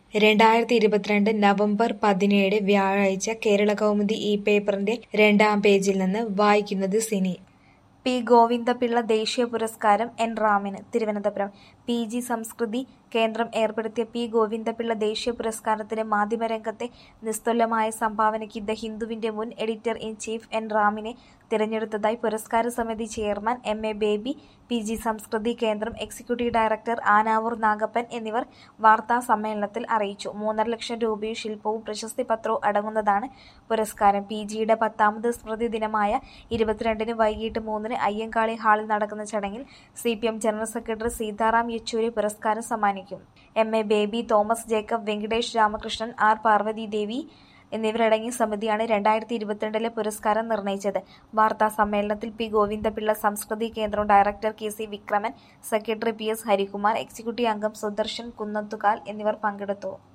രണ്ടായിരത്തി ഇരുപത്തിരണ്ട് നവംബർ പതിനേഴ് വ്യാഴാഴ്ച കേരളകൗമുദി ഈ പേപ്പറിന്റെ രണ്ടാം പേജിൽ നിന്ന് വായിക്കുന്നത് സിനി പി ഗോവിന്ദപിള്ള ദേശീയ പുരസ്കാരം എൻ റാമിന് തിരുവനന്തപുരം പി ജി സംസ്കൃതി കേന്ദ്രം ഏർപ്പെടുത്തിയ പി ഗോവിന്ദപിള്ള ദേശീയ പുരസ്കാരത്തിന് മാധ്യമരംഗത്തെ നിസ്തുലമായ സംഭാവനയ്ക്ക് ദ ഹിന്ദുവിന്റെ മുൻ എഡിറ്റർ ഇൻ ചീഫ് എൻ റാമിനെ തിരഞ്ഞെടുത്തതായി പുരസ്കാര സമിതി chairman M A Baby P G Samskriti Kendram executive director Anavoor Nagappan എന്നിവർ വാർത്താ സമ്മേളനത്തിൽ അറിയിച്ചു മൂന്നര ലക്ഷം രൂപയും ശില്പവും പ്രശസ്തി പത്രവും അടങ്ങുന്നതാണ് പുരസ്കാരം പി ജിയുടെ പത്താമത് സ്മൃതി ദിനമായ ഇരുപത്തിരണ്ടിന് വൈകിട്ട് മൂന്നിന് അയ്യങ്കാളി ഹാളിൽ നടക്കുന്ന ചടങ്ങിൽ C P M general secretary Sitaram Yechury പുരസ്കാരം സമ്മാനിക്കും M A Baby Thomas Jacob Venkatesh Ramakrishnan R Parvathy Devi എന്നിവരടങ്ങിയ സമിതിയാണ് രണ്ടായിരത്തി ഇരുപത്തിരണ്ടിലെ പുരസ്കാരം നിർണയിച്ചത് വാർത്താ സമ്മേളനത്തിൽ P Govindapillai Samskriti Kendram director K C Vikraman secretary P S Harikumar executive അംഗം സുദർശൻ കുന്നത്തുകാൽ എന്നിവർ പങ്കെടുത്തു